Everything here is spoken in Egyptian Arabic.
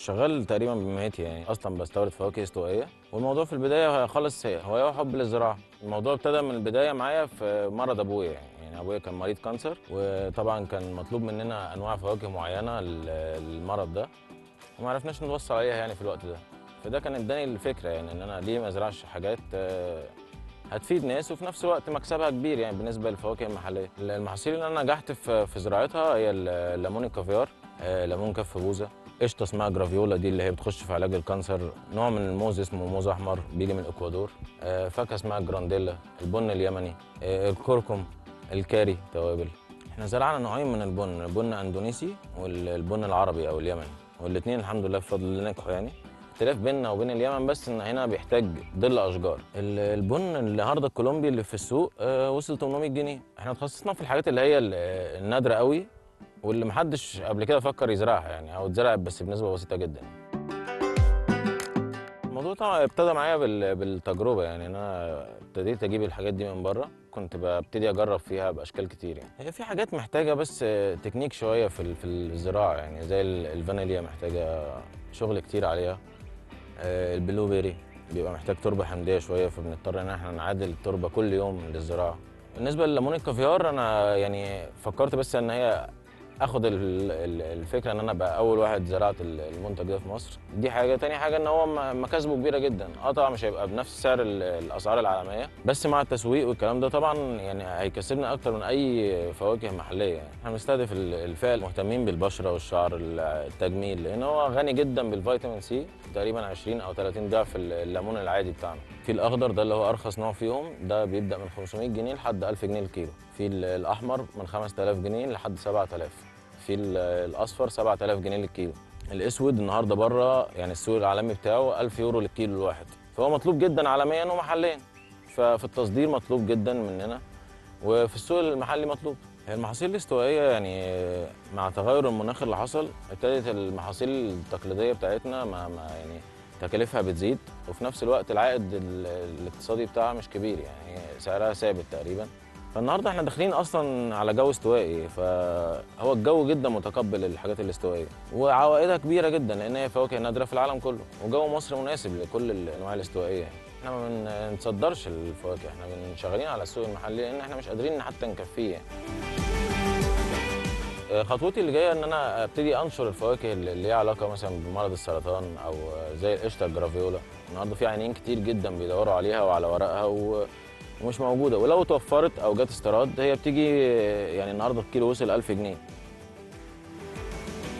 شغال تقريبا بمهنتي يعني اصلا بستورد فواكه استوائيه والموضوع في البدايه خالص هوايه وحب للزراعه الموضوع ابتدى من البدايه معايا في مرض ابويا يعني يعني ابويا كان مريض كانسر وطبعا كان مطلوب مننا انواع فواكه معينه لل- للمرض ده وما عرفناش نوصل عليها يعني في الوقت ده فده كان اداني الفكره يعني ان انا ليه ما ازرعش حاجات آه، هتفيد ناس وفي نفس الوقت مكسبها كبير يعني بالنسبه للفواكه المحليه المحاصيل اللي انا نجحت في في زراعتها هي الليمون الكافيار آه، ليمون كف بوزه قشطه اسمها جرافيولا دي اللي هي بتخش في علاج الكانسر نوع من الموز اسمه موز احمر بيجي من الاكوادور آه، فاكهه اسمها جرانديلا البن اليمني آه، الكركم الكاري توابل احنا زرعنا نوعين من البن البن اندونيسي والبن العربي او اليمني والاثنين الحمد لله بفضل الله نجحوا يعني اختلاف بيننا وبين اليمن بس ان هنا بيحتاج ظل اشجار ال- البن النهارده الكولومبي اللي في السوق آه، وصل 800 جنيه احنا تخصصنا في الحاجات اللي هي ال- النادره قوي واللي محدش قبل كده فكر يزرعها يعني او اتزرعت بس بنسبه بسيطه جدا الموضوع طبعا ابتدى معايا بال- بالتجربه يعني انا ابتديت اجيب الحاجات دي من بره كنت ببتدي اجرب فيها باشكال كتير يعني هي في حاجات محتاجه بس آه، تكنيك شويه في ال- في الزراعه يعني زي ال- الفانيليا محتاجه شغل كتير عليها آه، البلو بيري بيبقى محتاج تربه حمضيه شويه فبنضطر ان احنا نعادل التربه كل يوم للزراعه بالنسبه لليمون الكافيار انا يعني فكرت بس ان هي اخد ال- ال- الفكره ان انا ابقى اول واحد زرعت ال- المنتج ده في مصر دي حاجه تاني حاجه ان هو م- مكاسبه كبيره جدا اه طبعا مش هيبقى بنفس سعر ال- الاسعار العالميه بس مع التسويق والكلام ده طبعا يعني هيكسبنا اكتر من اي فواكه محليه يعني احنا بنستهدف ال- الفئه المهتمين بالبشره والشعر ال- التجميل لان هو غني جدا بالفيتامين سي تقريبا 20 او 30 ضعف ال- الليمون العادي بتاعنا في الاخضر ده اللي هو ارخص نوع فيهم ده بيبدا من 500 جنيه لحد 1000 جنيه الكيلو في ال- الاحمر من 5000 جنيه لحد 7000 في ال- الاصفر 7000 جنيه للكيلو الاسود النهارده بره يعني السوق العالمي بتاعه 1000 يورو للكيلو الواحد فهو مطلوب جدا عالميا ومحليا ففي التصدير مطلوب جدا مننا وفي السوق المحلي مطلوب هي المحاصيل الاستوائيه يعني مع تغير المناخ اللي حصل ابتدت المحاصيل التقليديه بتاعتنا ما ما يعني تكاليفها بتزيد وفي نفس الوقت العائد ال- الاقتصادي بتاعها مش كبير يعني سعرها ثابت تقريبا فالنهارده احنا داخلين اصلا على جو استوائي فهو الجو جدا متقبل الحاجات الاستوائيه وعوائدها كبيره جدا لان هي فواكه نادره في العالم كله وجو مصر مناسب لكل الانواع الاستوائيه يعني. احنا ما بنصدرش الفواكه احنا بن- شغالين على السوق المحلي لان احنا مش قادرين حتى نكفيه يعني. آه، خطوتي اللي جايه ان انا ابتدي انشر الفواكه اللي اللي ليها علاقه مثلا بمرض السرطان او آه، زي القشطه الجرافيولا النهارده في عيانين كتير جدا بيدوروا عليها وعلى ورقها و... ومش موجوده ولو توفرت او جت استيراد هي بتيجي آه، يعني النهارده الكيلو وصل 1000 جنيه